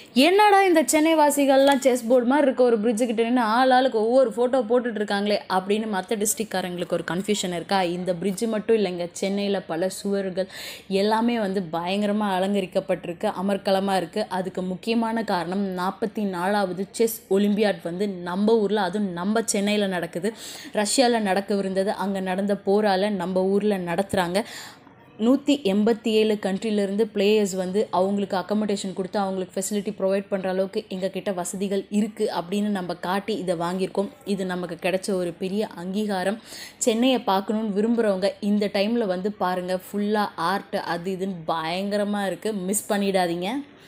என்னடா இந்த Chennai வாசிகள்லாம் chess board மாதிரி இருக்க ஒரு bridge கிட்ட நின்று ஆள் ஆளுக்கு ஒவ்வொரு ஃபோட்டோ போட்டுட்டு இருக்காங்களே அப்படின்னு மற்ற டிஸ்ட்ரிக்ட்காரங்களுக்கு ஒரு கன்ஃபியூஷன் இருக்கா இந்த bridge மட்டும் இல்லைங்க சென்னையில் பல சுவர்கள் எல்லாமே வந்து பயங்கரமாக அலங்கரிக்கப்பட்டிருக்கு அமர்க்கலமாக இருக்குது அதுக்கு முக்கியமான காரணம் நாற்பத்தி நாலாவது செஸ் ஒலிம்பியாட் வந்து நம்ம ஊரில் அதுவும் நம்ம சென்னையில் நடக்குது ரஷ்யாவில் நடக்கவிருந்தது அங்கே நடந்த போரால் நம்ம ஊரில் நடத்துகிறாங்க நூற்றி எண்பத்தி ஏழு கண்ட்ரிலேருந்து பிளேயர்ஸ் வந்து அவங்களுக்கு அக்கமடேஷன் கொடுத்து அவங்களுக்கு ஃபெசிலிட்டி ப்ரொவைட் பண்ணுற அளவுக்கு எங்கள் கிட்ட வசதிகள் இருக்குது அப்படின்னு நம்ம காட்டி இதை வாங்கியிருக்கோம் இது நமக்கு கிடைச்ச ஒரு பெரிய அங்கீகாரம் சென்னையை பார்க்கணுன்னு விரும்புகிறவங்க இந்த டைமில் வந்து பாருங்கள் ஃபுல்லாக ஆர்ட் அது இதுன்னு பயங்கரமாக இருக்குது மிஸ் பண்ணிடாதீங்க